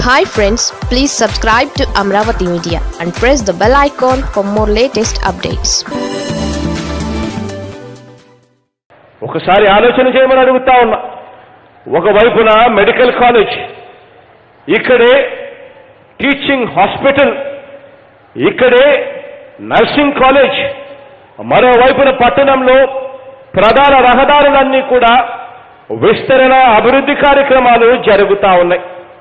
hi friends please subscribe to Amaravati media and press the bell icon for more latest updates ఒకసారి ఆలోచన చేయమని అడుగుతా ఉన్నా ఒకవైపున మెడికల్ కాలేజ్ ఇక్కడే టీచింగ్ హాస్పిటల్ ఇక్కడే నర్సింగ్ కాలేజ్ మరోవైపున పట్టణంలో ప్రధాన రహదారులన్నీ కూడా విస్తరణ అభివృద్ధి కార్యక్రమాలు జరుగుతా ఉన్నాయి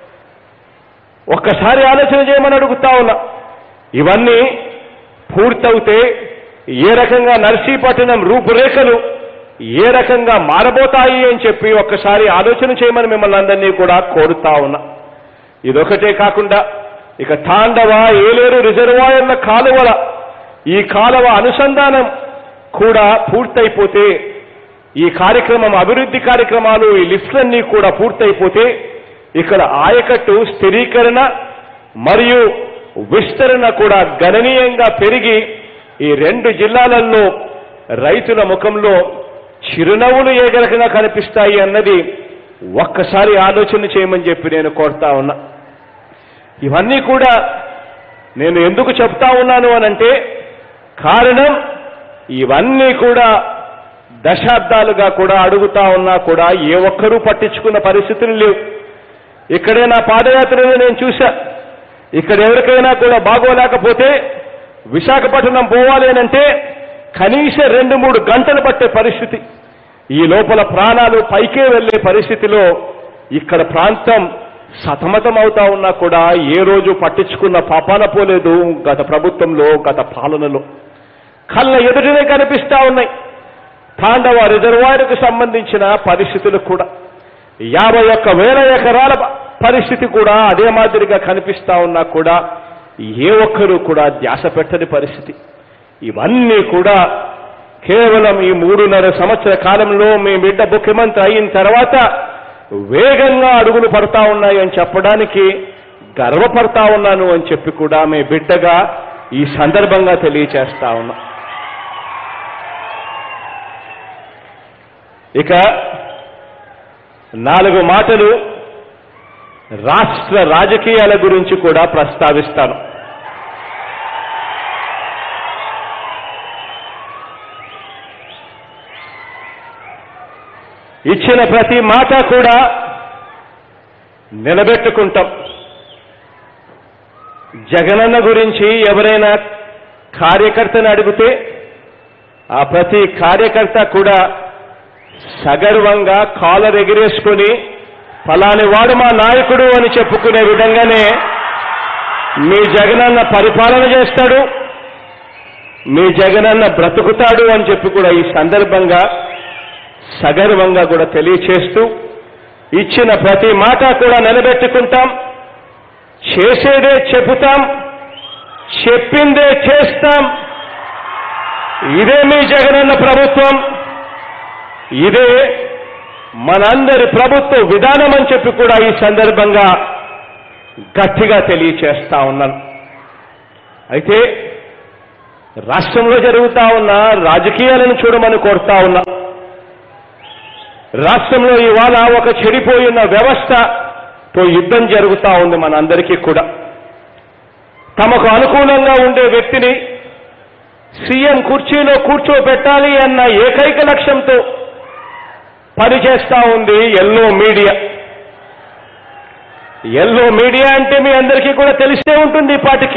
ఒక్కసారి ఆలోచన చేయమని అడుగుతా ఉన్నా ఇవన్నీ పూర్తవుతే ఏ రకంగా నర్సీపట్నం రూపురేఖలు ఏ రకంగా మారబోతాయి అని చెప్పి ఒక్కసారి ఆలోచన చేయమని మిమ్మల్ని అందరినీ కూడా కోరుతా ఉన్నా ఇదొకటే కాకుండా ఇక తాండవ ఏలేరు రిజర్వాయర్ల కాలువల ఈ కాలువ అనుసంధానం కూడా పూర్తయిపోతే ఈ కార్యక్రమం అభివృద్ధి కార్యక్రమాలు ఈ లిఫ్ట్లన్నీ కూడా పూర్తయిపోతే ఇక్కడ ఆయకట్టు స్థిరీకరణ మరియు విస్తరణ కూడా గణనీయంగా పెరిగి ఈ రెండు జిల్లాలలో రైతుల ముఖంలో చిరునవ్వులు ఏ రకంగా కనిపిస్తాయి అన్నది ఒక్కసారి ఆలోచన చేయమని చెప్పి నేను కోరుతా ఉన్నా ఇవన్నీ కూడా నేను ఎందుకు చెప్తా ఉన్నాను అనంటే కారణం ఇవన్నీ కూడా దశాబ్దాలుగా కూడా అడుగుతా ఉన్నా కూడా ఏ ఒక్కరూ పట్టించుకున్న పరిస్థితులు లేవు ఇక్కడే నా పాదయాత్రలో నేను చూశా ఇక్కడ ఎవరికైనా కూడా బాగోలేకపోతే విశాఖపట్నం పోవాలి అనంటే కనీసం రెండు మూడు గంటలు పట్టే పరిస్థితి ఈ లోపల ప్రాణాలు పైకే వెళ్లే పరిస్థితిలో ఇక్కడ ప్రాంతం సతమతం అవుతా ఉన్నా కూడా ఏ రోజు పట్టించుకున్న పాపాన పోలేదు గత ప్రభుత్వంలో గత పాలనలో కళ్ళ ఎదుటనే కనిపిస్తా ఉన్నాయి తాండవ రిజర్వాయర్కు సంబంధించిన పరిస్థితులు కూడా యాభై ఒక్క వేల ఎకరాల పరిస్థితి కూడా అదే మాదిరిగా కనిపిస్తా ఉన్నా కూడా ఏ ఒక్కరూ కూడా ధ్యాస పెట్టని పరిస్థితి ఇవన్నీ కూడా కేవలం ఈ మూడున్నర సంవత్సర కాలంలో మీ బిడ్డ ముఖ్యమంత్రి అయిన తర్వాత వేగంగా అడుగులు పడతా ఉన్నాయి అని చెప్పడానికి గర్వపడతా ఉన్నాను అని చెప్పి కూడా మీ బిడ్డగా ఈ సందర్భంగా తెలియచేస్తా ఉన్నా ఇక నాలుగు మాటలు రాష్ట్ర రాజకీయాల గురించి కూడా ప్రస్తావిస్తాను ఇచ్చిన ప్రతి మాట కూడా నిలబెట్టుకుంటాం జగనన్న గురించి ఎవరైనా కార్యకర్తను అడిగితే ఆ ప్రతి కార్యకర్త కూడా సగర్వంగా కాలర్ ఎగిరేసుకొని ఫలాని వాడు మా నాయకుడు అని చెప్పుకునే విధంగానే మీ జగనన్న పరిపాలన చేస్తాడు మీ జగనన్న బ్రతుకుతాడు అని చెప్పి కూడా ఈ సందర్భంగా సగర్వంగా కూడా తెలియచేస్తూ ఇచ్చిన ప్రతి మాట కూడా నిలబెట్టుకుంటాం చేసేదే చెబుతాం చెప్పిందే చేస్తాం ఇదే మీ జగనన్న ప్రభుత్వం ఇదే మనందరి ప్రభుత్వ విధానం అని చెప్పి కూడా ఈ సందర్భంగా గట్టిగా తెలియచేస్తా ఉన్నాను అయితే రాష్ట్రంలో జరుగుతా ఉన్న రాజకీయాలను చూడమని కోరుతా ఉన్నా రాష్ట్రంలో ఇవాళ ఒక చెడిపోయిన వ్యవస్థతో యుద్ధం జరుగుతా ఉంది మనందరికీ కూడా తమకు అనుకూలంగా ఉండే వ్యక్తిని సీఎం కుర్చీలో కూర్చోబెట్టాలి అన్న ఏకైక లక్ష్యంతో పనిచేస్తా ఉంది ఎల్లో మీడియా ఎల్లో మీడియా అంటే మీ అందరికీ కూడా తెలిసే ఉంటుంది ఈ పాటికి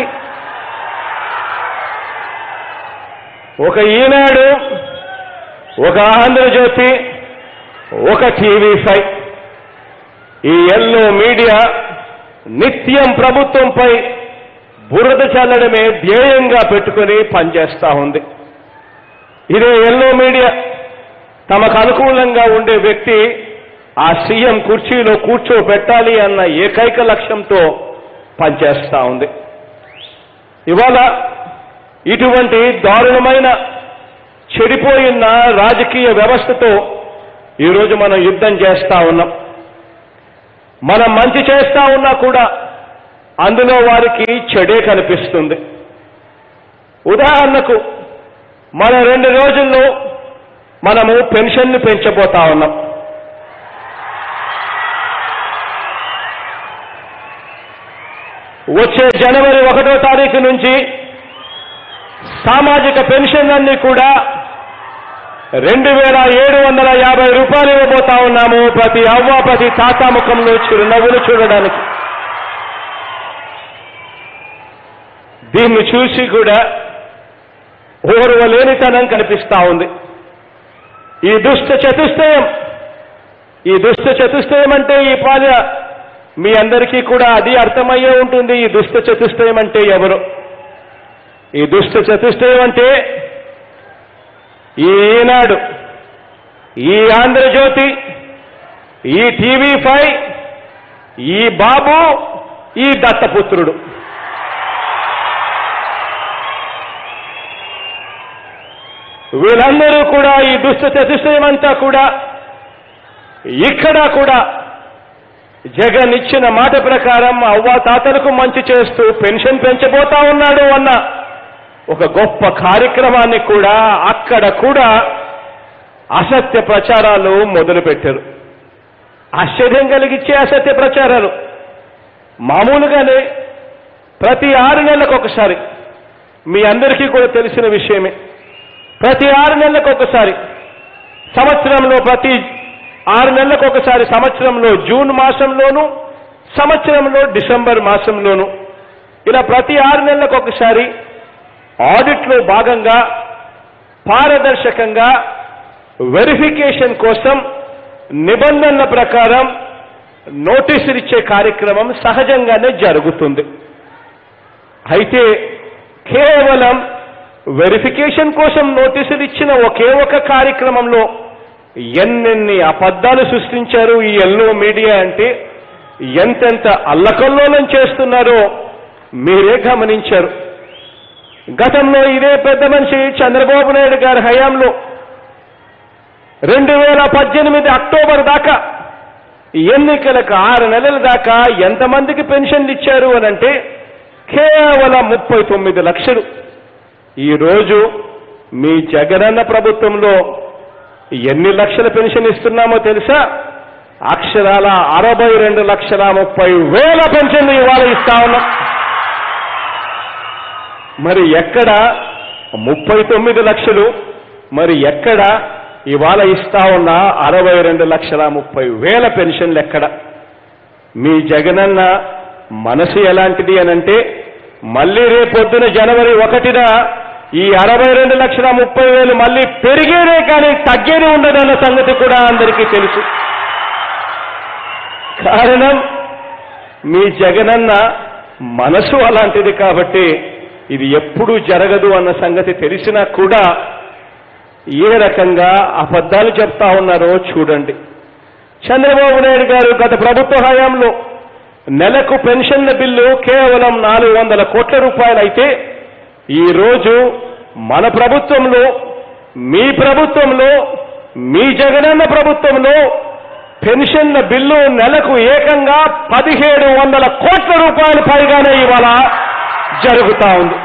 ఒక ఈనాడు ఒక ఆంధ్రజ్యోతి ఒక టీవీ ఫైవ్ ఈ ఎల్లో మీడియా నిత్యం ప్రభుత్వంపై బురద చల్లడమే ధ్యేయంగా పెట్టుకొని పనిచేస్తా ఉంది ఇదే ఎల్లో మీడియా తమకు అనుకూలంగా ఉండే వ్యక్తి ఆ సీఎం కుర్చీలో కూర్చోబెట్టాలి అన్న ఏకైక లక్ష్యంతో పనిచేస్తా ఉంది ఇవాళ ఇటువంటి దారుణమైన చెడిపోయిన రాజకీయ వ్యవస్థతో ఈరోజు మనం యుద్ధం చేస్తా ఉన్నాం మనం మంచి చేస్తా ఉన్నా కూడా అందులో వారికి చెడే కనిపిస్తుంది ఉదాహరణకు మన రెండు రోజుల్లో మనము పెన్షన్ను పెంచబోతా ఉన్నాం వచ్చే జనవరి ఒకటో తారీఖు నుంచి సామాజిక పెన్షన్లన్నీ కూడా రెండు వేల ఏడు వందల యాభై రూపాయలు ఇవ్వబోతా ఉన్నాము ప్రతి అవ్వ ప్రతి తాత ముఖంలో చిరునవ్వులు చూడడానికి దీన్ని చూసి కూడా ఓర్వలేనితనం కనిపిస్తా ఉంది ఈ దుష్ట చతుష్టయం ఈ దుష్ట చతుష్టయం అంటే ఈ పాద మీ అందరికీ కూడా అది అర్థమయ్యే ఉంటుంది ఈ దుష్ట చతుష్టయం అంటే ఎవరు ఈ దుష్ట చతుష్టయం అంటే ఈ ఈనాడు ఈ ఆంధ్రజ్యోతి ఈ టీవీ ఫైవ్ ఈ బాబు ఈ దత్తపుత్రుడు వీళ్ళందరూ కూడా ఈ దుష్ట చతుష్టయం అంతా కూడా ఇక్కడ కూడా జగన్ ఇచ్చిన మాట ప్రకారం అవ్వ తాతలకు మంచి చేస్తూ పెన్షన్ పెంచబోతా ఉన్నాడు అన్న ఒక గొప్ప కార్యక్రమాన్ని కూడా అక్కడ కూడా అసత్య ప్రచారాలు మొదలుపెట్టారు ఆశ్చర్యం కలిగించే అసత్య ప్రచారాలు మామూలుగానే ప్రతి ఆరు నెలలకు ఒకసారి మీ అందరికీ కూడా తెలిసిన విషయమే ప్రతి ఆరు నెలలకు ఒకసారి సంవత్సరంలో ప్రతి ఆరు నెలలకు ఒకసారి సంవత్సరంలో జూన్ మాసంలోను సంవత్సరంలో డిసెంబర్ మాసంలోను ఇలా ప్రతి ఆరు నెలలకు ఒకసారి ఆడిట్లో భాగంగా పారదర్శకంగా వెరిఫికేషన్ కోసం నిబంధనల ప్రకారం నోటీసులు ఇచ్చే కార్యక్రమం సహజంగానే జరుగుతుంది అయితే కేవలం వెరిఫికేషన్ కోసం నోటీసులు ఇచ్చిన ఒకే ఒక కార్యక్రమంలో ఎన్నెన్ని అబద్ధాలు సృష్టించారు ఈ ఎల్లో మీడియా అంటే ఎంతెంత అల్లకల్లోలం చేస్తున్నారో మీరే గమనించారు గతంలో ఇదే పెద్ద మనిషి చంద్రబాబు నాయుడు గారి హయాంలో రెండు వేల పద్దెనిమిది అక్టోబర్ దాకా ఎన్నికలకు ఆరు నెలల దాకా ఎంతమందికి పెన్షన్లు ఇచ్చారు అని అంటే కేవలం ముప్పై తొమ్మిది లక్షలు ఈరోజు మీ జగనన్న ప్రభుత్వంలో ఎన్ని లక్షల పెన్షన్ ఇస్తున్నామో తెలుసా అక్షరాల అరవై రెండు లక్షల ముప్పై వేల పెన్షన్లు ఇవాళ ఇస్తా ఉన్నాం మరి ఎక్కడ ముప్పై తొమ్మిది లక్షలు మరి ఎక్కడ ఇవాళ ఇస్తా ఉన్న అరవై రెండు లక్షల ముప్పై వేల పెన్షన్లు ఎక్కడ మీ జగనన్న మనసు ఎలాంటిది అనంటే మళ్ళీ రేపొద్దున జనవరి ఒకటిన ఈ అరవై రెండు లక్షల ముప్పై వేలు మళ్ళీ పెరిగేదే కానీ తగ్గేది ఉండదన్న సంగతి కూడా అందరికీ తెలుసు కారణం మీ జగనన్న మనసు అలాంటిది కాబట్టి ఇది ఎప్పుడూ జరగదు అన్న సంగతి తెలిసినా కూడా ఏ రకంగా అబద్ధాలు చెప్తా ఉన్నారో చూడండి చంద్రబాబు నాయుడు గారు గత ప్రభుత్వ హయాంలో నెలకు పెన్షన్ల బిల్లు కేవలం నాలుగు వందల కోట్ల రూపాయలు అయితే ఈరోజు మన ప్రభుత్వంలో మీ ప్రభుత్వంలో మీ జగనన్న ప్రభుత్వంలో పెన్షన్ల బిల్లు నెలకు ఏకంగా పదిహేడు వందల కోట్ల రూపాయలు పైగానే ఇవాళ జరుగుతా ఉంది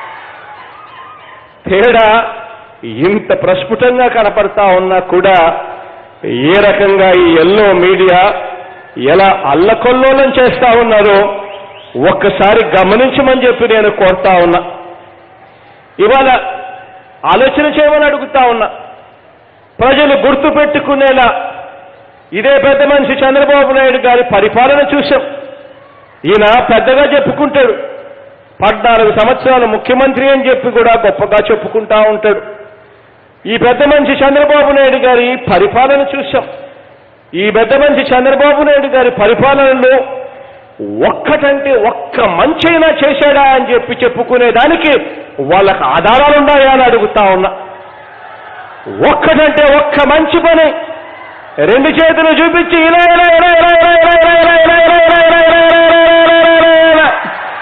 తేడా ఇంత ప్రస్ఫుటంగా కనపడతా ఉన్నా కూడా ఏ రకంగా ఈ ఎల్లో మీడియా ఎలా అల్లకొల్లోలం చేస్తా ఉన్నారో ఒక్కసారి గమనించమని చెప్పి నేను కోరుతా ఉన్నా ఇవాళ ఆలోచన చేయమని అడుగుతా ఉన్నా ప్రజలు గుర్తు పెట్టుకునేలా ఇదే పెద్ద మనిషి చంద్రబాబు నాయుడు గారి పరిపాలన చూశాం ఈయన పెద్దగా చెప్పుకుంటాడు పద్నాలుగు సంవత్సరాలు ముఖ్యమంత్రి అని చెప్పి కూడా గొప్పగా చెప్పుకుంటా ఉంటాడు ఈ పెద్ద మనిషి చంద్రబాబు నాయుడు గారి పరిపాలన చూశాం ఈ పెద్ద మనిషి చంద్రబాబు నాయుడు గారి పరిపాలనలో ఒక్కటంటే ఒక్క మంచైనా చేశాడా అని చెప్పి చెప్పుకునేదానికి వాళ్ళకి ఆధారాలు ఉన్నాయా అని అడుగుతా ఉన్నా ఒక్కటంటే ఒక్క మంచి పని రెండు చేతులు చూపించి ఇలా ఇలా ఇలా ఇలా ఇలా ఇలా ఇలా ఇలా ఇలా ఇలా ఇలా ఇలా ఇలా ఇలా ఇలా ఇలా ఇలా ఇలా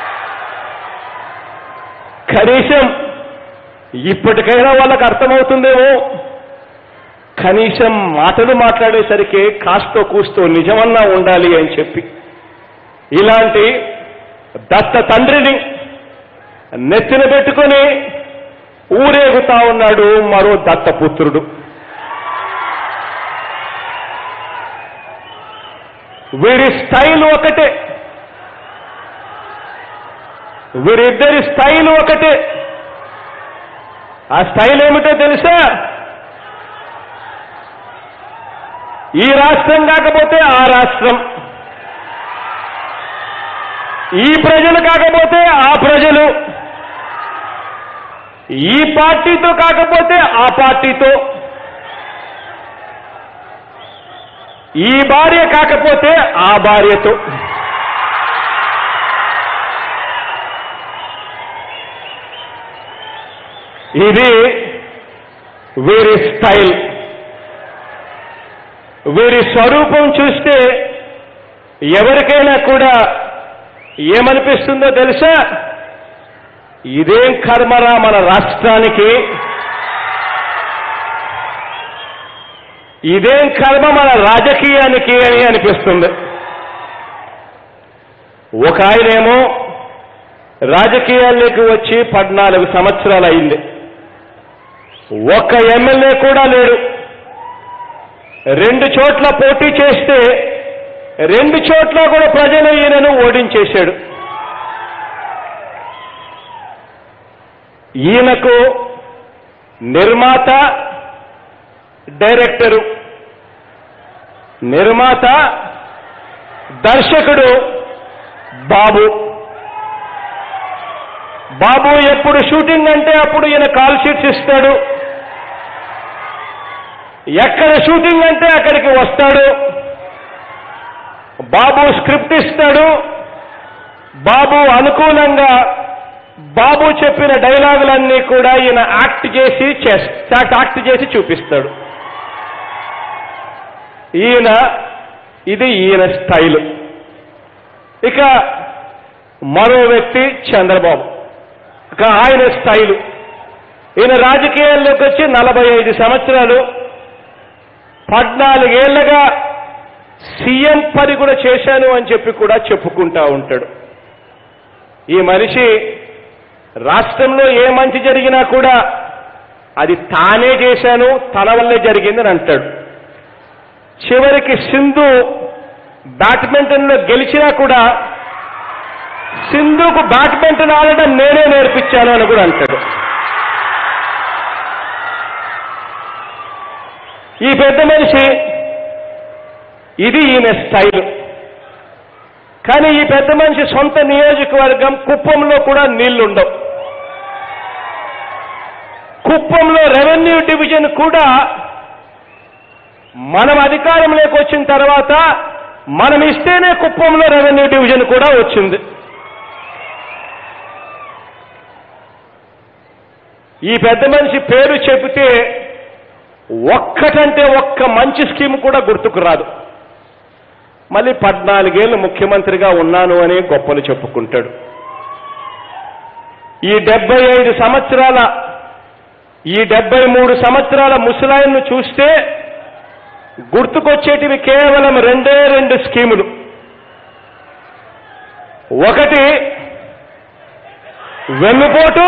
కనీసం ఇప్పటికైనా వాళ్ళకి అర్థమవుతుందేమో కనీసం మాటలు మాట్లాడేసరికి కాస్తో కూస్తో నిజమన్నా ఉండాలి అని చెప్పి ఇలాంటి దత్త తండ్రిని నెత్తిన పెట్టుకొని ఊరేగుతా ఉన్నాడు మరో దత్తపుత్రుడు వీడి స్టైల్ ఒకటే వీరిద్దరి స్టైల్ ఒకటే ఆ స్టైల్ ఏమిటో తెలుసా ఈ రాష్ట్రం కాకపోతే ఆ రాష్ట్రం ఈ ప్రజలు కాకపోతే ఆ ప్రజలు ఈ పార్టీతో కాకపోతే ఆ పార్టీతో ఈ భార్య కాకపోతే ఆ భార్యతో ఇది వీరి స్టైల్ వీరి స్వరూపం చూస్తే ఎవరికైనా కూడా ఏమనిపిస్తుందో తెలుసా ఇదేం కర్మరా మన రాష్ట్రానికి ఇదేం కర్మ మన రాజకీయానికి అని అనిపిస్తుంది ఒక ఆయనేమో రాజకీయాల్లోకి వచ్చి పద్నాలుగు సంవత్సరాలు అయింది ఒక్క ఎమ్మెల్యే కూడా లేడు రెండు చోట్ల పోటీ చేస్తే రెండు చోట్ల కూడా ప్రజలు ఈయనను ఓడించేశాడు ఈయనకు నిర్మాత డైరెక్టరు నిర్మాత దర్శకుడు బాబు బాబు ఎప్పుడు షూటింగ్ అంటే అప్పుడు ఈయన కాల్ షీట్స్ ఇస్తాడు ఎక్కడ షూటింగ్ అంటే అక్కడికి వస్తాడు బాబు స్క్రిప్ట్ ఇస్తాడు బాబు అనుకూలంగా బాబు చెప్పిన డైలాగులన్నీ కూడా ఈయన యాక్ట్ చేసి చేస్తా యాక్ట్ చేసి చూపిస్తాడు ఈయన ఇది ఈయన స్టైల్ ఇక మరో వ్యక్తి చంద్రబాబు ఇక ఆయన స్టైలు ఈయన రాజకీయాల్లోకి వచ్చి నలభై ఐదు సంవత్సరాలు పద్నాలుగేళ్లగా సీఎం పని కూడా చేశాను అని చెప్పి కూడా చెప్పుకుంటా ఉంటాడు ఈ మనిషి రాష్ట్రంలో ఏ మంచి జరిగినా కూడా అది తానే చేశాను తన వల్లే జరిగిందని అంటాడు చివరికి సింధు బ్యాడ్మింటన్లో గెలిచినా కూడా సింధుకు బ్యాడ్మింటన్ ఆడడం నేనే నేర్పించాను అని కూడా అంటాడు ఈ పెద్ద మనిషి ఇది ఈయన స్టైల్ కానీ ఈ పెద్ద మనిషి సొంత నియోజకవర్గం కుప్పంలో కూడా నీళ్లుండవు కుప్పంలో రెవెన్యూ డివిజన్ కూడా మనం అధికారంలోకి వచ్చిన తర్వాత మనం ఇస్తేనే కుప్పంలో రెవెన్యూ డివిజన్ కూడా వచ్చింది ఈ పెద్ద మనిషి పేరు చెబితే ఒక్కటంటే ఒక్క మంచి స్కీమ్ కూడా గుర్తుకు రాదు మళ్ళీ పద్నాలుగేళ్ళు ముఖ్యమంత్రిగా ఉన్నాను అని గొప్పలు చెప్పుకుంటాడు ఈ డెబ్బై ఐదు సంవత్సరాల ఈ డెబ్బై మూడు సంవత్సరాల ముసలాయన్ను చూస్తే గుర్తుకొచ్చేటివి కేవలం రెండే రెండు స్కీములు ఒకటి వెన్నుపోటు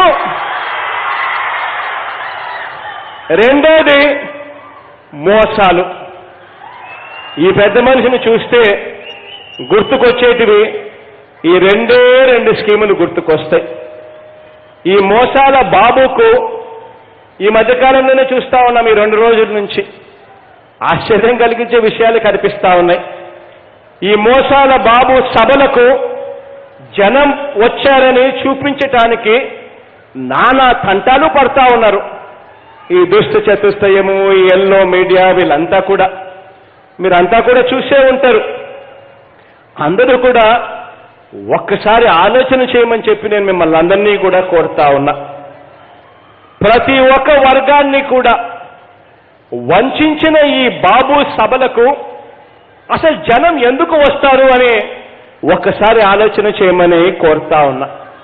రెండోది మోసాలు ఈ పెద్ద మనిషిని చూస్తే గుర్తుకొచ్చేటివి ఈ రెండే రెండు స్కీములు గుర్తుకొస్తాయి ఈ మోసాల బాబుకు ఈ మధ్యకాలంలోనే చూస్తా ఉన్నాం ఈ రెండు రోజుల నుంచి ఆశ్చర్యం కలిగించే విషయాలు కనిపిస్తా ఉన్నాయి ఈ మోసాల బాబు సభలకు జనం వచ్చారని చూపించటానికి నానా తంటాలు పడతా ఉన్నారు ఈ దుష్ట చతుష్టయము ఈ ఎల్లో మీడియా వీళ్ళంతా కూడా మీరంతా కూడా చూసే ఉంటారు అందరూ కూడా ఒక్కసారి ఆలోచన చేయమని చెప్పి నేను మిమ్మల్ని అందరినీ కూడా కోరుతా ఉన్నా ప్రతి ఒక్క వర్గాన్ని కూడా వంచిన ఈ బాబు సభలకు అసలు జనం ఎందుకు వస్తారు అని ఒక్కసారి ఆలోచన చేయమని కోరుతా ఉన్నా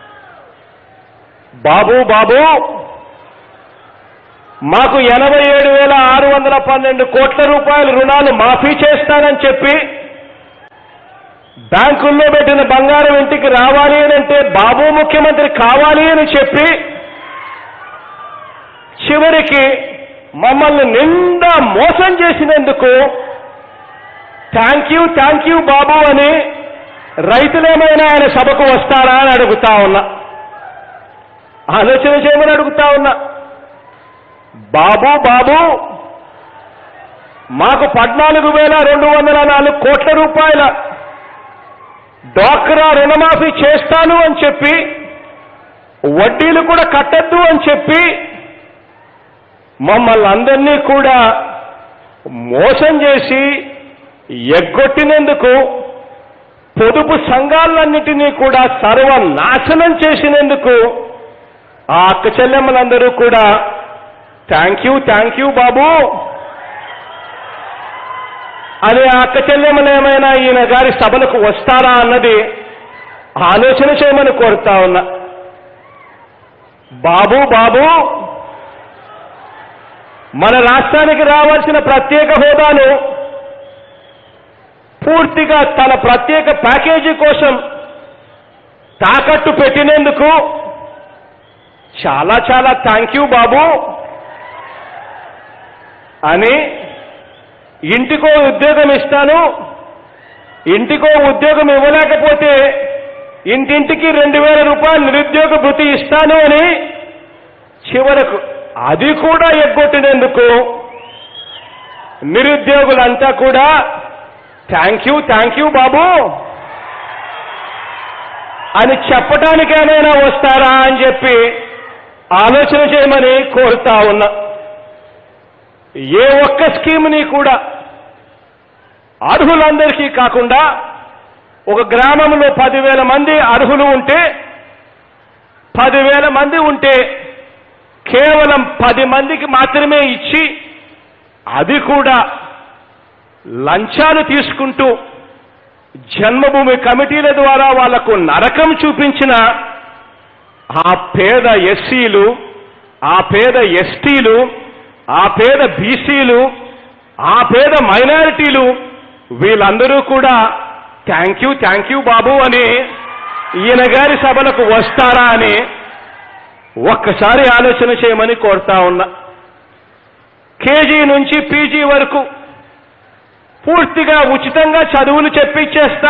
బాబు బాబు మాకు ఎనభై ఏడు వేల ఆరు వందల పన్నెండు కోట్ల రూపాయల రుణాలు మాఫీ చేస్తానని చెప్పి బ్యాంకుల్లో పెట్టిన బంగారం ఇంటికి రావాలి అని అంటే బాబు ముఖ్యమంత్రి కావాలి అని చెప్పి చివరికి మమ్మల్ని నిండా మోసం చేసినందుకు thank you thank you Babu అని రైతులేమైనా ఆయన సభకు వస్తారా అని అడుగుతా ఉన్నా ఆలోచన చేయమని అడుగుతా ఉన్నా బాబు బాబు మాకు పద్నాలుగు వేల రెండు వందల నాలుగు కోట్ల రూపాయల డ్వాక్రా రుణమాఫీ చేస్తాను అని చెప్పి వడ్డీలు కూడా కట్టద్దు అని చెప్పి మమ్మల్ని అందరినీ కూడా మోసం చేసి ఎగ్గొట్టినందుకు పొదుపు సంఘాలన్నిటినీ కూడా సర్వనాశనం చేసినందుకు ఆ అక్క చెల్లెమ్మలందరూ కూడా thank you thank you Babu అని ఆ అక్క చెల్లెమ్మలు ఏమైనా ఈయన గారి సభలకు వస్తారా అన్నది ఆలోచన చేయమని కోరుతా ఉన్నా బాబు బాబు మన రాష్ట్రానికి రావాల్సిన ప్రత్యేక హోదాను పూర్తిగా తన ప్రత్యేక ప్యాకేజీ కోసం తాకట్టు పెట్టినందుకు చాలా చాలా థ్యాంక్ యూ బాబు అని ఇంటికో ఉద్యోగం ఇస్తాను ఇంటికో ఉద్యోగం ఇవ్వలేకపోతే ఇంటింటికి రెండు వేల రూపాయలు నిరుద్యోగ భృతి ఇస్తాను అని చివరకు అది కూడా ఎగ్గొట్టినందుకు నిరుద్యోగులంతా కూడా thank you thank you Babu అని చెప్పడానికి ఏమైనా వస్తారా అని చెప్పి ఆలోచన చేయమని కోరుతా ఉన్నా ఏ ఒక్క స్కీమ్ని కూడా అర్హులందరికీ కాకుండా ఒక గ్రామంలో పదివేల మంది అర్హులు ఉంటే పదివేల మంది ఉంటే కేవలం పది మందికి మాత్రమే ఇచ్చి అది కూడా లంచాలు తీసుకుంటూ జన్మభూమి కమిటీల ద్వారా వాళ్లకు నరకం చూపించిన ఆ పేద ఎస్సీలు ఆ పేద ఎస్టీలు ఆ పేద బీసీలు ఆ పేద మైనారిటీలు వీళ్ళందరూ కూడా thank you thank you Babu అని ఈయన గారి సభలకు వస్తారా అని ఒక్కసారి ఆలోచన చేయమని కోరుతా ఉన్నా కేజీ నుంచి పీజీ వరకు పూర్తిగా ఉచితంగా చదువులు చెప్పించేస్తా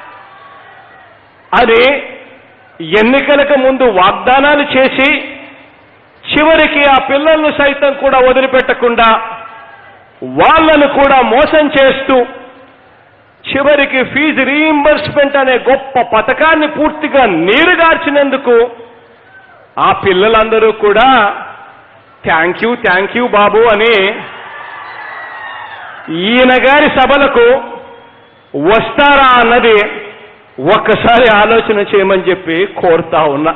అని ఎన్నికలకు ముందు వాగ్దానాలు చేసి చివరికి ఆ పిల్లలను సైతం కూడా వదిలిపెట్టకుండా వాళ్ళను కూడా మోసం చేస్తూ చివరికి ఫీజు రీయింబర్స్మెంట్ అనే గొప్ప పథకాన్ని పూర్తిగా నీరుగార్చినందుకు ఆ పిల్లలందరూ కూడా thank you thank you Babu అని ఈయన గారి సభలకు వస్తారా అన్నది ఒక్కసారి ఆలోచన చేయమని చెప్పి కోరుతా ఉన్నా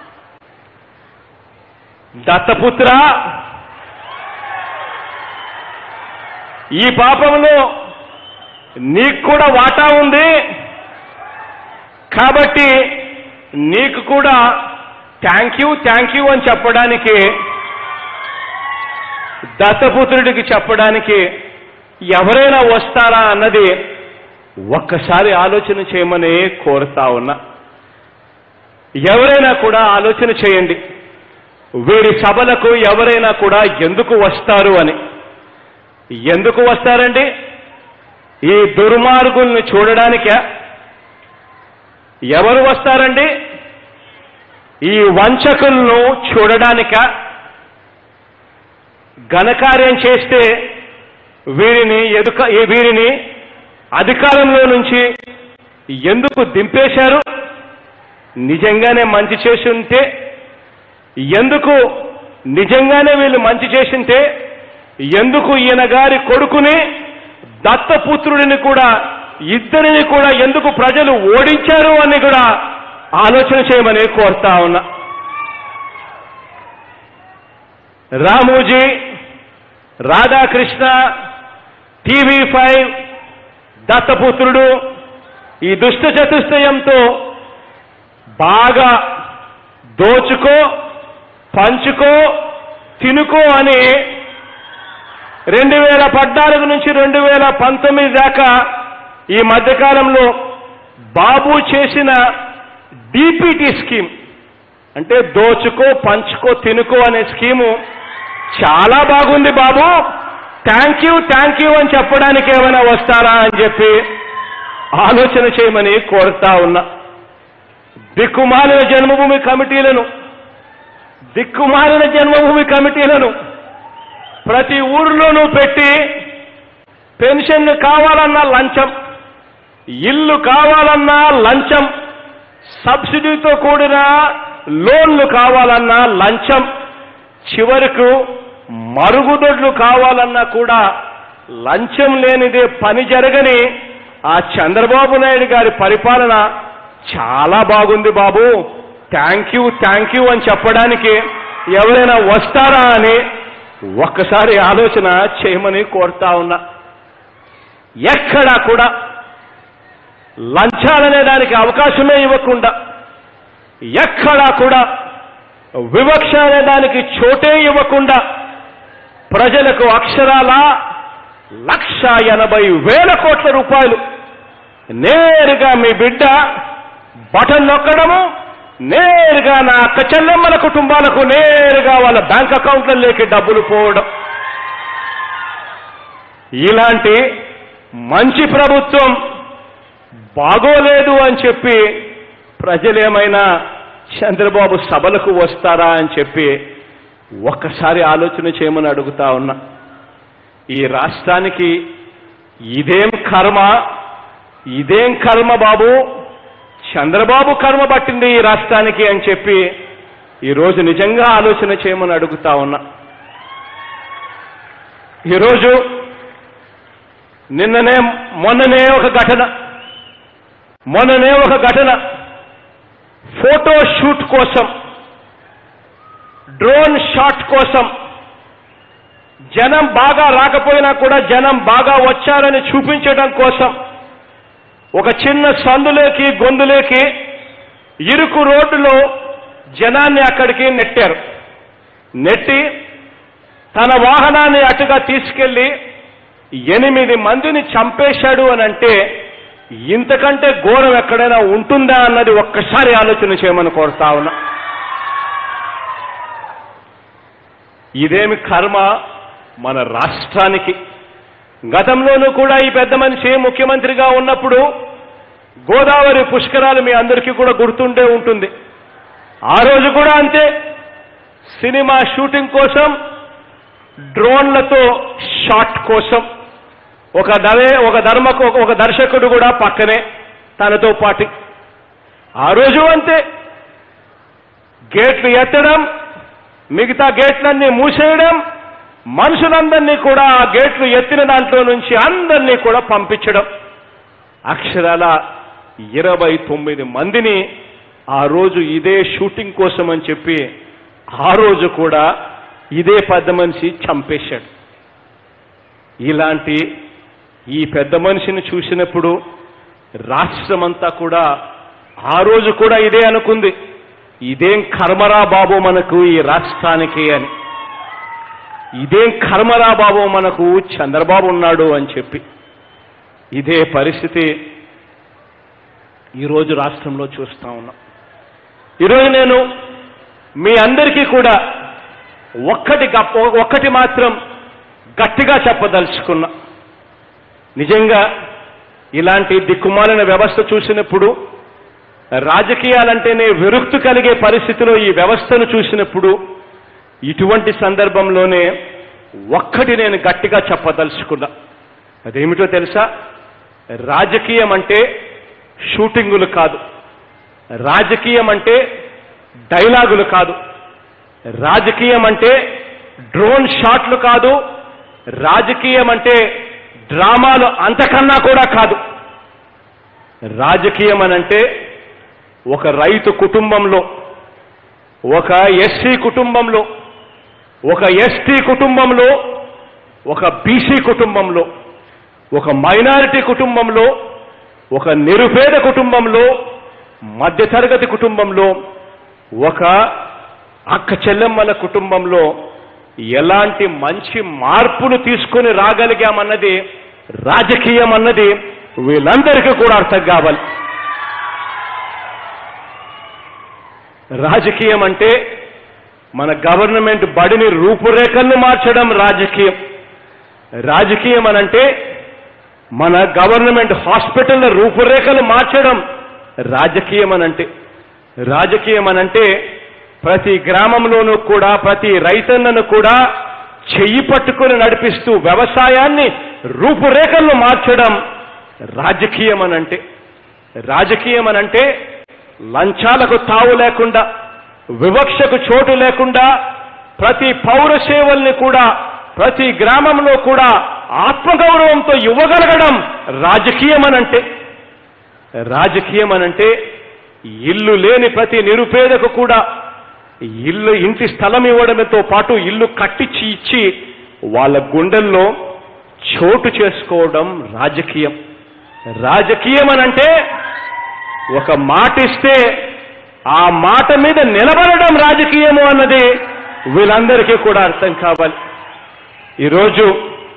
దత్తపుత్ర ఈ పాపంలో నీకు కూడా వాటా ఉంది కాబట్టి నీకు కూడా థ్యాంక్ యూ థ్యాంక్ యూ అని చెప్పడానికి దత్తపుత్రుడికి చెప్పడానికి ఎవరైనా వస్తారా అన్నది ఒక్కసారి ఆలోచన చేయమని కోరుతా ఉన్నా ఎవరైనా కూడా ఆలోచన చేయండి వీరి సభలకు ఎవరైనా కూడా ఎందుకు వస్తారు అని ఎందుకు వస్తారండి ఈ దుర్మార్గుల్ని చూడడానికే ఎవరు వస్తారండి ఈ వంచకులను చూడడానిక ఘనకార్యం చేస్తే వీరిని ఎదుక ఈ వీరిని అధికారంలో నుంచి ఎందుకు దింపేశారు నిజంగానే మంచి చేసి ఉంటే ఎందుకు నిజంగానే వీళ్ళు మంచి చేసింటే ఎందుకు ఈయన గారి కొడుకుని దత్తపుత్రుడిని కూడా ఇద్దరిని కూడా ఎందుకు ప్రజలు ఓడించారు అని కూడా ఆలోచన చేయమని కోరుతా ఉన్నా రామోజీ రాధాకృష్ణ టీవీ ఫైవ్ దత్తపుత్రుడు ఈ దుష్ట చతుష్టయంతో బాగా దోచుకో పంచుకో తినుకో అని రెండు వేల పద్నాలుగు నుంచి రెండు వేల పంతొమ్మిది దాకా ఈ మధ్యకాలంలో బాబు చేసిన డిపిటి స్కీమ్ అంటే దోచుకో పంచుకో తినుకో అనే స్కీము చాలా బాగుంది Babu thank you thank you అని చెప్పడానికి ఏమైనా వస్తారా అని చెప్పి ఆలోచన చేయమని కోరుతా ఉన్నా దిక్కుమాలిన జన్మభూమి కమిటీలను దిక్కుమాలిన జన్మభూమి కమిటీలను ప్రతి ఊరిలోనూ పెట్టి పెన్షన్ కావాలన్నా లంచం ఇల్లు కావాలన్నా లంచం సబ్సిడీతో కూడిన లోన్లు కావాలన్నా లంచం చివరకు మరుగుదొడ్లు కావాలన్నా కూడా లంచం లేనిదే పని జరగని ఆ చంద్రబాబు నాయుడు గారి పరిపాలన చాలా బాగుంది Babu thank you thank you అని చెప్పడానికి ఎవరైనా వస్తారా అని ఒక్కసారి ఆలోచన చేయమని కోరుతా ఉన్నా ఎక్కడా కూడా లంచాలనే దానికి అవకాశమే ఇవ్వకుండా ఎక్కడా కూడా వివక్ష అనే దానికి చోటే ఇవ్వకుండా ప్రజలకు అక్షరాల లక్ష ఎనభై వేల కోట్ల రూపాయలు నేరుగా మీ బిడ్డ బటన్ నొక్కడము నేరుగా నా అక్క చెల్లెమ్మల కుటుంబాలకు నేరుగా వాళ్ళ బ్యాంక్ అకౌంట్లలోకి డబ్బులు పోవడం ఇలాంటి మంచి ప్రభుత్వం బాగోలేదు అని చెప్పి ప్రజలేమైనా చంద్రబాబు సభలకు వస్తారా అని చెప్పి ఒక్కసారి ఆలోచన చేయమని అడుగుతా ఉన్నా ఈ రాష్ట్రానికి ఇదేం కర్మ ఇదేం కర్మ బాబు చంద్రబాబు కర్మ పట్టింది ఈ రాష్ట్రానికి అని చెప్పి ఈరోజు నిజంగా ఆలోచన చేయమని అడుగుతా ఉన్నా ఈరోజు నిన్ననే మొన్ననే ఒక ఘటన మొన్ననే ఒక ఘటన ఫోటో షూట్ కోసం డ్రోన్ షాట్ కోసం జనం బాగా రాకపోయినా కూడా జనం బాగా వచ్చారని చూపించడం కోసం ఒక చిన్న సందులోకి గొంతులోకి ఇరుకు రోడ్డులో జనాన్ని అక్కడికి నెట్టారు నెట్టి తన వాహనాన్ని అటుగా తీసుకెళ్లి ఎనిమిది మందిని చంపేశాడు అని అంటే ఇంతకంటే ఘోరం ఎక్కడైనా ఉంటుందా అన్నది ఒక్కసారి ఆలోచన చేయమని కోరుతా ఉన్నా ఇదేమి కర్మ మన రాష్ట్రానికి గతంలోనూ కూడా ఈ పెద్ద మనిషి ముఖ్యమంత్రిగా ఉన్నప్పుడు గోదావరి పుష్కరాలు మీ అందరికీ కూడా గుర్తుండే ఉంటుంది ఆ రోజు కూడా అంతే సినిమా షూటింగ్ కోసం డ్రోన్లతో షాట్ కోసం ఒక దవే ఒక ధర్మకు ఒక దర్శకుడు కూడా పక్కనే తనతో పాటు ఆ రోజు అంతే గేట్లు ఎత్తడం మిగతా గేట్లన్నీ మూసేయడం మనుషులందరినీ కూడా ఆ గేట్లు ఎత్తిన దాంట్లో నుంచి అందరినీ కూడా పంపించడం అక్షరాల ఇరవై తొమ్మిది మందిని ఆ రోజు ఇదే షూటింగ్ కోసం అని చెప్పి ఆ రోజు కూడా ఇదే పెద్ద మనిషి చంపేశాడు ఇలాంటి ఈ పెద్ద మనిషిని చూసినప్పుడు రాష్ట్రమంతా కూడా ఆ రోజు కూడా ఇదే అనుకుంది ఇదేం కర్మరా బాబు మనకు ఈ రాష్ట్రానికి అని ఇదేం కర్మరా బాబు మనకు చంద్రబాబు ఉన్నాడు అని చెప్పి ఇదే పరిస్థితి ఈరోజు రాష్ట్రంలో చూస్తా ఉన్నాం ఈరోజు నేను మీ అందరికీ కూడా ఒక్కటి గప్ప- ఒక్కటి మాత్రం గట్టిగా చెప్పదలుచుకున్నా నిజంగా ఇలాంటి దిక్కుమాలిన వ్యవస్థ చూసినప్పుడు రాజకీయాలంటేనే విరుక్తు కలిగే పరిస్థితిలో ఈ వ్యవస్థను చూసినప్పుడు ఇటువంటి సందర్భంలోనే ఒక్కటి నేను గట్టిగా చెప్పదలుచుకున్నా అదేమిటో తెలుసా రాజకీయం అంటే షూటింగులు కాదు రాజకీయం అంటే డైలాగులు కాదు రాజకీయం అంటే డ్రోన్ షాట్లు కాదు రాజకీయం అంటే డ్రామాలు అంతకన్నా కూడా కాదు రాజకీయం అనంటే ఒక రైతు కుటుంబంలో ఒక ఎస్సీ కుటుంబంలో ఒక ఎస్టీ కుటుంబంలో ఒక బీసీ కుటుంబంలో ఒక మైనారిటీ కుటుంబంలో ఒక నిరుపేద కుటుంబంలో మధ్యతరగతి కుటుంబంలో ఒక అక్క చెల్లెమ్మల కుటుంబంలో ఎలాంటి మంచి మార్పును తీసుకొని రాగలిగామన్నది రాజకీయం అన్నది వీళ్ళందరికీ కూడా అర్థం కావాలి రాజకీయం అంటే మన గవర్నమెంట్ బడిని రూపురేఖలను మార్చడం రాజకీయం రాజకీయం అనంటే మన గవర్నమెంట్ హాస్పిటల్ రూపురేఖలు మార్చడం రాజకీయం అనంటే రాజకీయం అనంటే ప్రతి గ్రామంలోనూ కూడా ప్రతి రైతన్నను కూడా చెయ్యి పట్టుకుని నడిపిస్తూ వ్యవసాయాన్ని రూపురేఖలను మార్చడం రాజకీయం అనంటే రాజకీయం అనంటే లంచాలకు తావు లేకుండా వివక్షకు చోటు లేకుండా ప్రతి పౌర సేవల్ని కూడా ప్రతి గ్రామంలో కూడా ఆత్మగౌరవంతో ఇవ్వగలగడం రాజకీయం అనంటే రాజకీయం అనంటే ఇల్లు లేని ప్రతి నిరుపేదకు కూడా ఇల్లు ఇంటి స్థలం ఇవ్వడంతో పాటు ఇల్లు కట్టించి ఇచ్చి వాళ్ళ గుండెల్లో చోటు చేసుకోవడం రాజకీయం రాజకీయం అనంటే ఒక మాట ఇస్తే ఆ మాట మీద నిలబడడం రాజకీయము అన్నది వీళ్ళందరికీ కూడా అర్థం కావాలి ఈరోజు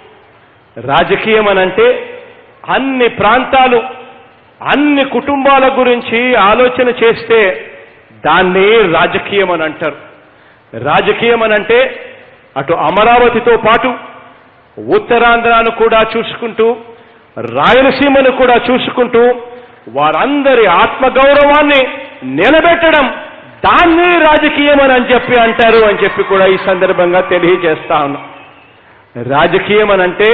రాజకీయం అనంటే అన్ని ప్రాంతాలు అన్ని కుటుంబాల గురించి ఆలోచన చేస్తే దాన్ని రాజకీయం అని అంటారు రాజకీయం అనంటే అటు అమరావతితో పాటు ఉత్తరాంధ్రాను కూడా చూసుకుంటూ రాయలసీమను కూడా చూసుకుంటూ వారందరి ఆత్మగౌరవాన్ని నిలబెట్టడం దాన్ని రాజకీయం అని చెప్పి అంటారు అని చెప్పి కూడా ఈ సందర్భంగా తెలియజేస్తా ఉన్నాం రాజకీయం అనంటే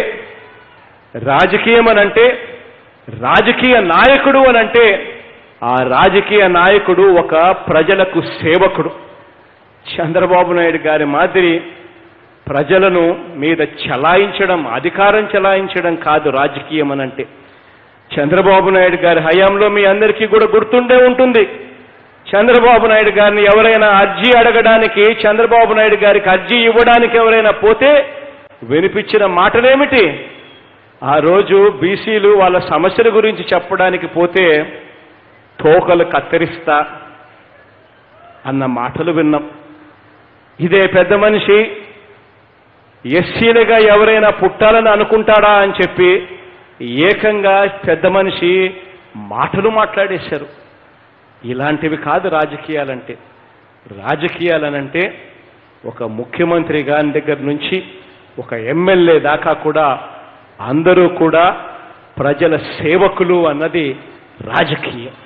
రాజకీయం అనంటే రాజకీయ నాయకుడు అనంటే ఆ రాజకీయ నాయకుడు ఒక ప్రజలకు సేవకుడు చంద్రబాబు నాయుడు గారి మాదిరి ప్రజలను మీద చలాయించడం అధికారం చలాయించడం కాదు రాజకీయం అనంటే చంద్రబాబు నాయుడు గారి హయాంలో మీ అందరికీ కూడా గుర్తుండే ఉంటుంది చంద్రబాబు నాయుడు గారిని ఎవరైనా అర్జీ అడగడానికి చంద్రబాబు నాయుడు గారికి అర్జీ ఇవ్వడానికి ఎవరైనా పోతే వినిపించిన మాటలేమిటి ఆ రోజు బీసీలు వాళ్ళ సమస్యల గురించి చెప్పడానికి పోతే తోకలు కత్తిరిస్తా అన్న మాటలు విన్నాం ఇదే పెద్ద మనిషి ఎస్సీలుగా ఎవరైనా పుట్టాలని అనుకుంటాడా అని చెప్పి ఏకంగా పెద్ద మనిషి మాటలు మాట్లాడేశారు ఇలాంటివి కాదు రాజకీయాలంటే రాజకీయాలనంటే ఒక ముఖ్యమంత్రి గారి దగ్గర నుంచి ఒక ఎమ్మెల్యే దాకా కూడా అందరూ కూడా ప్రజల సేవకులు అన్నది రాజకీయం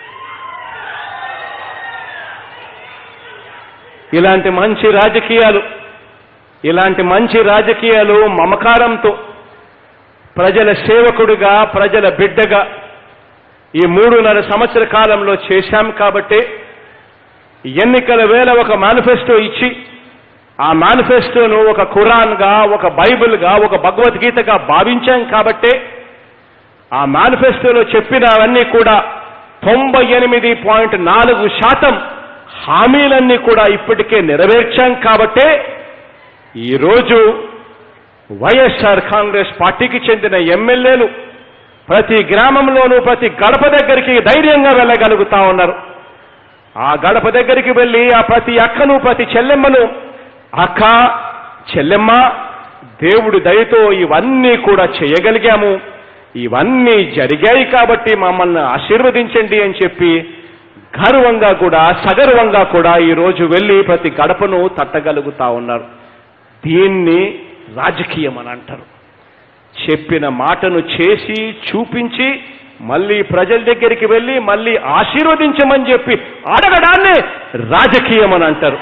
ఇలాంటి మంచి రాజకీయాలు ఇలాంటి మంచి రాజకీయాలు మమకారంతో ప్రజల సేవకుడిగా ప్రజల బిడ్డగా ఈ మూడున్నర సంవత్సర కాలంలో చేశాం కాబట్టి ఎన్నికల వేళ ఒక మేనిఫెస్టో ఇచ్చి ఆ మేనిఫెస్టోను ఒక ఖురాన్గా ఒక బైబిల్గా ఒక భగవద్గీతగా భావించాం కాబట్టే ఆ మేనిఫెస్టోలో చెప్పినవన్నీ కూడా తొంభై ఎనిమిది పాయింట్ నాలుగు శాతం హామీలన్నీ కూడా ఇప్పటికే నెరవేర్చాం కాబట్టే ఈరోజు వైఎస్ఆర్ కాంగ్రెస్ పార్టీకి చెందిన ఎమ్మెల్యేలు ప్రతి గ్రామంలోనూ ప్రతి గడప దగ్గరికి ధైర్యంగా వెళ్ళగలుగుతా ఉన్నారు ఆ గడప దగ్గరికి వెళ్ళి ఆ ప్రతి అక్కను ప్రతి చెల్లెమ్మను అక్క చెల్లెమ్మ దేవుడి దయతో ఇవన్నీ కూడా చేయగలిగాము ఇవన్నీ జరిగాయి కాబట్టి మమ్మల్ని ఆశీర్వదించండి అని చెప్పి గర్వంగా కూడా సగర్వంగా కూడా ఈరోజు వెళ్ళి ప్రతి గడపను తట్టగలుగుతా ఉన్నారు దీన్ని రాజకీయం అని అంటారు చెప్పిన మాటను చేసి చూపించి మళ్ళీ ప్రజల దగ్గరికి వెళ్ళి మళ్ళీ ఆశీర్వదించమని చెప్పి అడగడాన్ని రాజకీయం అని అంటారు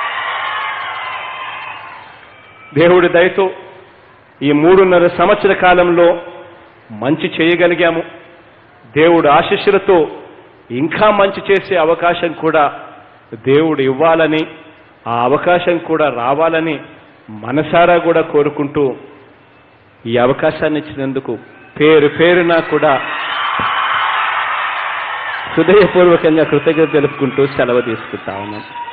దేవుడి దయతో ఈ మూడున్నర సంవత్సర కాలంలో మంచి చేయగలిగాము దేవుడు ఆశీస్సులతో ఇంకా మంచి చేసే అవకాశం కూడా దేవుడు ఇవ్వాలని ఆ అవకాశం కూడా రావాలని మనసారా కూడా కోరుకుంటూ ఈ అవకాశాన్ని ఇచ్చినందుకు పేరు పేరున కూడా హృదయపూర్వకంగా కృతజ్ఞత తెలుపుకుంటూ సెలవు తీసుకుంటా ఉన్నాం